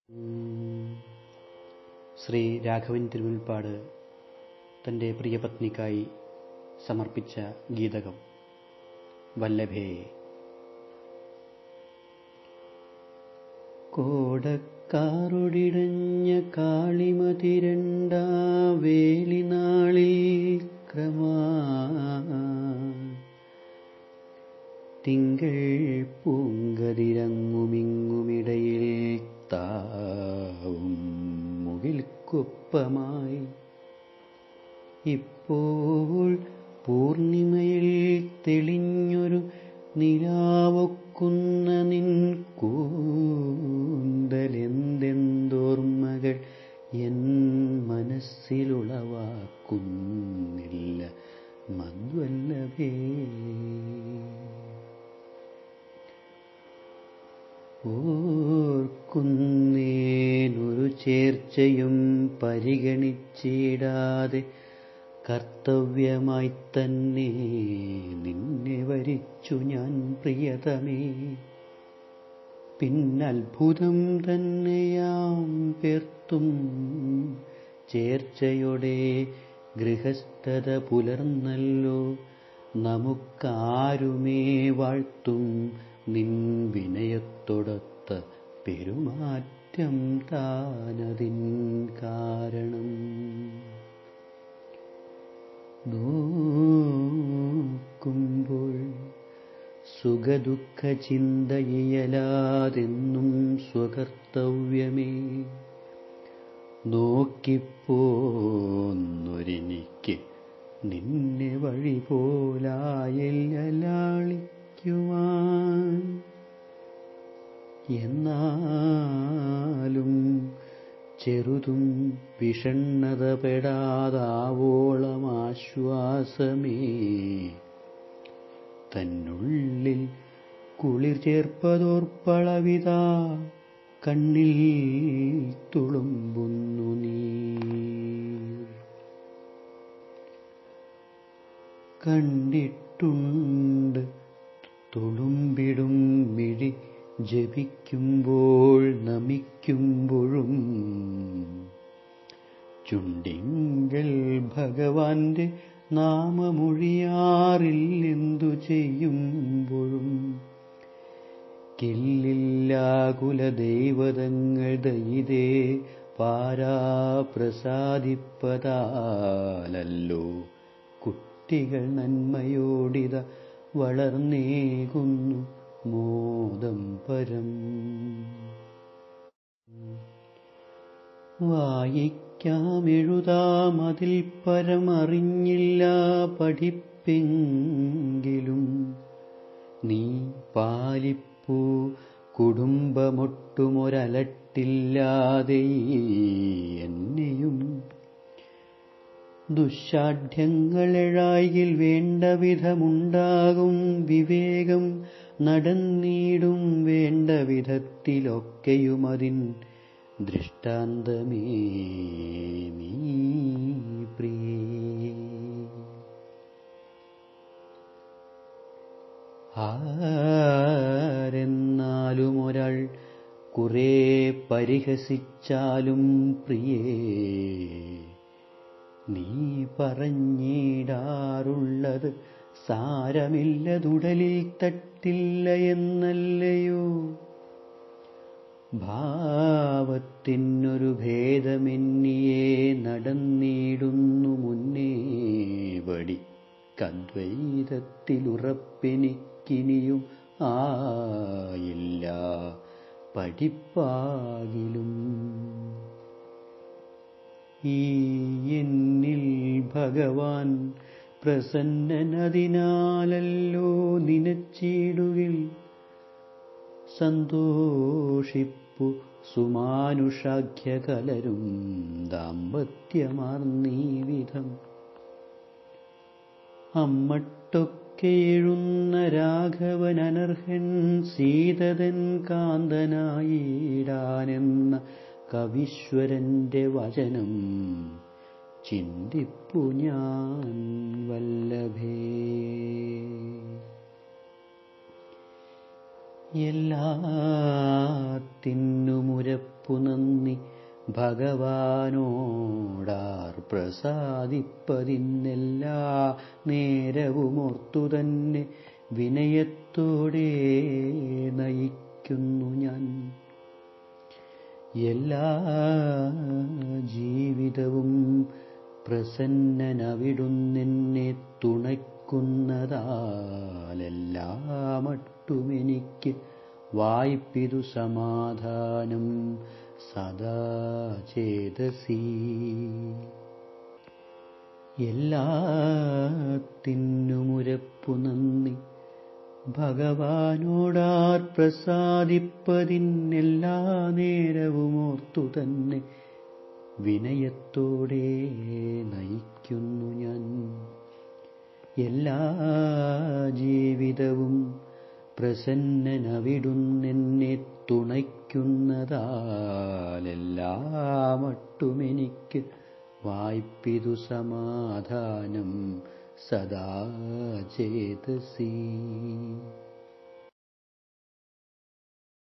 ശ്രീ രാഘവൻ തിരുമുൽപ്പാട് തന്റെ പ്രിയപത്നിക്കായി സമർപ്പിച്ച ഗീതകം വല്ലഭേ കോടക്കാറൊടിടഞ്ഞ കാളിമതിരണ്ടാ വേലിനാളിൽ ക്രമാ തിങ്കൾ പൂങ്കതിരങ്ങുമിങ്ങുമിടയിൽ താവും മുകിൽക്കൊപ്പമായി ഇപ്പോൾ പൂർണിമയിൽ തെളിഞ്ഞൊരു നിലാവൊക്കുന്ന നിൻ കൂന്തലെന്തെന്തോർമ്മകൾ എൻ മനസ്സിലുളവാക്കുന്നില്ല മദ്വല്ലഭേ ഓർക്കുന്നേനൊരു ചേർച്ചയും പരിഗണിച്ചിടാതെ കർത്തവ്യമായി തന്നെ നിന്നെ വരിച്ചു ഞാൻ പ്രിയതമേ പിന്നത്ഭുതം തന്നെയാം പേർത്തും ചേർച്ചയുടെ ഗൃഹസ്ഥത പുലർന്നല്ലോ നമുക്കാരുമേ വാഴ്ത്തും നിൻ വിനയത്തൊടൊത്ത പെരുമാറ്റം താനതിൻ കാരണം നോക്കുമ്പോൾ സുഖദുഃഖ ചിന്തയിയലാതെന്നും സ്വകർത്തവ്യമേ നോക്കിപ്പോന്നൊരെനിക്ക് നിന്നെ വഴി പോലായില്ലാളിക്കുവാൻ എന്നാലും ചെറുതും വിഷണ്ണതപ്പെടാതാവോളം ആശ്വാസമേ തന്നുള്ളിൽ കുളിർ ചേർപ്പതോർപ്പളവിതാ കണ്ണിൽ തുളുമ്പുന്നു നീ കണ്ടിട്ടുണ്ട് തുളുമ്പിടും മിഴി ജപിക്കുമ്പോൾ നമിക്കുമ്പോഴും ചുണ്ടിങ്കൽ ഭഗവാന്റെ നാമമൊഴിയാറില്ലെന്തു ചെയ്യുമ്പോഴും കില്ലില്ലാകുല ദൈവതങ്ങൾ ദയിതേ പാരാപ്രസാദിപ്പതാലല്ലോ കുട്ടികൾ നന്മയോടിത വളർന്നേകുന്നു മോദം പരം വായിക്കാമെഴുതാം അതിൽ പരമറിഞ്ഞില്ല പഠിപ്പെങ്കിലും നീ പാലിപ്പൂ കുടുംബമൊട്ടുമൊരലട്ടില്ലാതെ എന്നെയും ദുശാഠ്യങ്ങളെഴായിൽ വേണ്ട വിധമുണ്ടാകും വിവേകം നടന്നീടും വേണ്ട വിധത്തിലൊക്കെയും അതിൻ ദൃഷ്ടാന്തമേ നീ പ്രിയേ ആരെന്നാലും ഒരാൾ കുറെ പരിഹസിച്ചാലും പ്രിയേ നീ പറഞ്ഞിടാറുള്ളത് സാരമില്ലതുടലിൽ തട്ടില്ല എന്നല്ലയോ ഭാവത്തിനൊരു ഭേദമെന്നിയെ നടന്നിടുന്നു മുന്നേ വടി കദ്വൈതത്തിലുറപ്പെനിക്കിനിയും ആയില്ല പഠിപ്പാകിലും ഈ എന്നിൽ ഭഗവാൻ പ്രസന്നനതിനാലല്ലോ നിനച്ചിടുകിൽ സന്തോഷിപ്പു സുമാനുഷാഖ്യ കലരും ദാമ്പത്യമാർന്നീ വിധം അമ്മട്ടൊക്കെ എഴുന്ന രാഘവൻ അനർഹൻ സീതതൻ കാന്തനായിടാനെന്ന കവീശ്വരന്റെ വചനം ചിന്തിപ്പു ഞാൻ വല്ലഭേ എല്ലാത്തിനുമുരപ്പു നന്ദി ഭഗവാനോടാർ പ്രസാദിപ്പതിന്നെല്ലാ നേരവുമോർത്തു തന്നെ വിനയത്തോടെ നയിക്കുന്നു ഞാൻ എല്ലാ ജീവിതവും പ്രസന്നനവിടുന്നെന്നെ തുണയ്ക്കുന്നതാലെല്ലാമട്ടുമെനിക്ക് വായ്പിതു സമാധാനം സദാ ചേതസി എല്ലാത്തിനുമുരപ്പു നന്ദി ഭഗവാനോടാർ പ്രസാദിപ്പതിനെല്ലാ നേരവുമോർത്തു തന്നെ വിനയത്തോടെ നയിക്കുന്നു ഞാൻ എല്ലാ ജീവിതവും പ്രസന്നനവിടുന്നെന്നെ തുണയ്ക്കുന്നതാലെല്ലാമട്ടുമെനിക്ക് വായ്പിതു സമാധാനം സദാ ചേതസി